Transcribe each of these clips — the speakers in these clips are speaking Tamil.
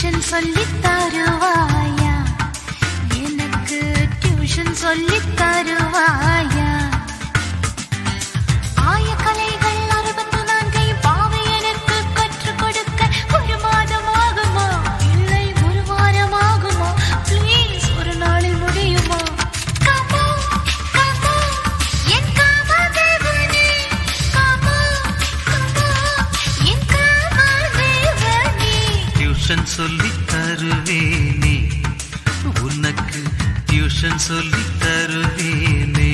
டியூஷன் சொல்லித் தருவாயா எனக்கு டியூஷன் சொல்லித் தருவாயா ஆய கலைகள் அறுபத்து நான்கை பாவை எனக்கு கற்றுக் கொடுக்க ஒரு மாதம் ஆகுமா இல்லை ஒரு வாரம் ஆகுமா ப்ளீஸ் ஒரு நாளில் முடியுமா Come on, come on, என் காமதேவனே. Come on, come on, என் காமதேவனே. டியூஷன் சொல்லி தருவேனே உனக்கு டியூஷன் சொல்லி தருவேனே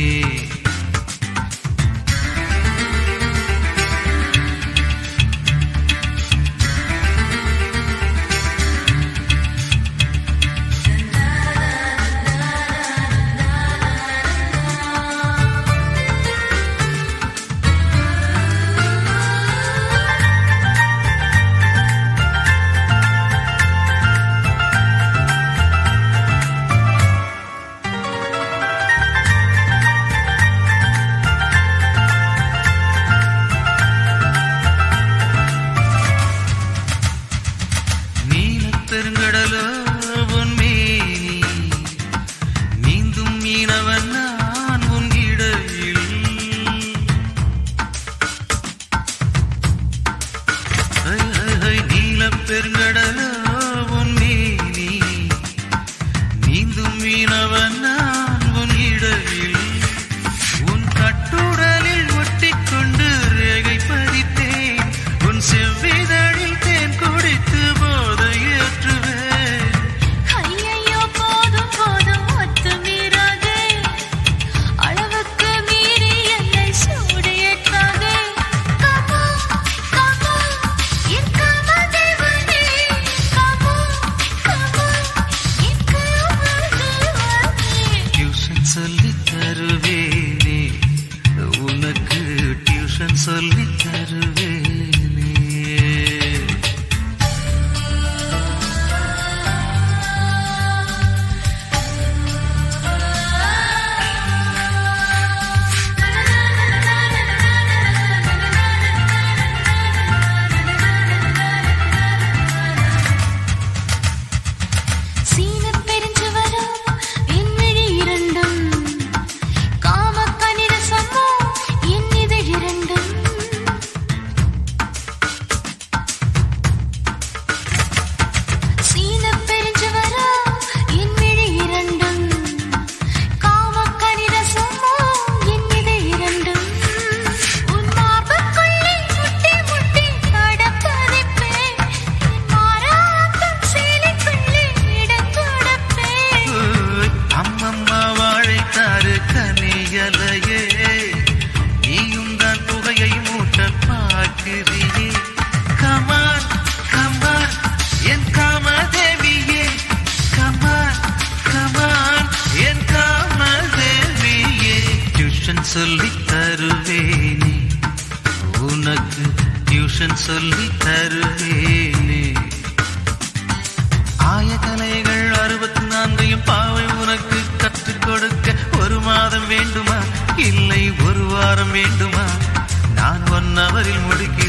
நீலப் பெருங்கடலோ உன் மேனி நீந்தும் மீனவன் நான் உன் இடையில் ஹை, ஹை, ஹை, நீலப் பெருங்கடலோ உன் மேனி நீந்தும் மீனவன் நான் உன் இடையில் உன் கட்டுடலில் ஒட்டிக்கொண்டு ரேகை பதித்தேன் உன் செவ்விதழில் தேன் குடித்து போதை ஏற்றுவேன் ஐயையோ, போதும், போதும், அத்துமீறாதே. அளவுக்கு மீறி என்னை சூடியேற்றாதே. Come on, come on, என் காமதேவனே. Come on, come on, என் காமதேவனே. டியூஷன் சொல்லி தருவேனே உனக்கு டியூஷன் சொல்லி தருவேனே சீனப் பெருஞ்சுவரும் என் விழி இரண்டும் காமக் கனிரசமோ என் இதழ் இரண்டும் சீனப் பெருஞ்சுவரும் என் விழி இரண்டும் காமக் கனிரசமோ என் இதழ் இரண்டும் உன் மார்புக்குள்ளே முட்டி முட்டி அடப்பதைப்பேன் என் மாறாட்டம் சேலைக்குள்ளே இடம் கொடுப்பேன் ஓய், அம்மம்மா வாழைத்தாரு கனியலையே நீயும் தான் புகையை மூட்ட பார்க்கிறியே கமான் கமான் என் காமதேவியே கமான் கமான் என் காமதேவியே டியூஷன் சொல்லி தருவேனே உனக்கு டியூஷன் சொல்லி தருவேனே ஆயக்கலைகள் அறுபத்தி நான்கையும் பாவை உனக்கு கற்றுக் கொடுக்க ஒரு மாதம் வேண்டுமா இல்லை ஒரு வாரம் வேண்டுமா நான் ஒன் அவரில் முடிக்க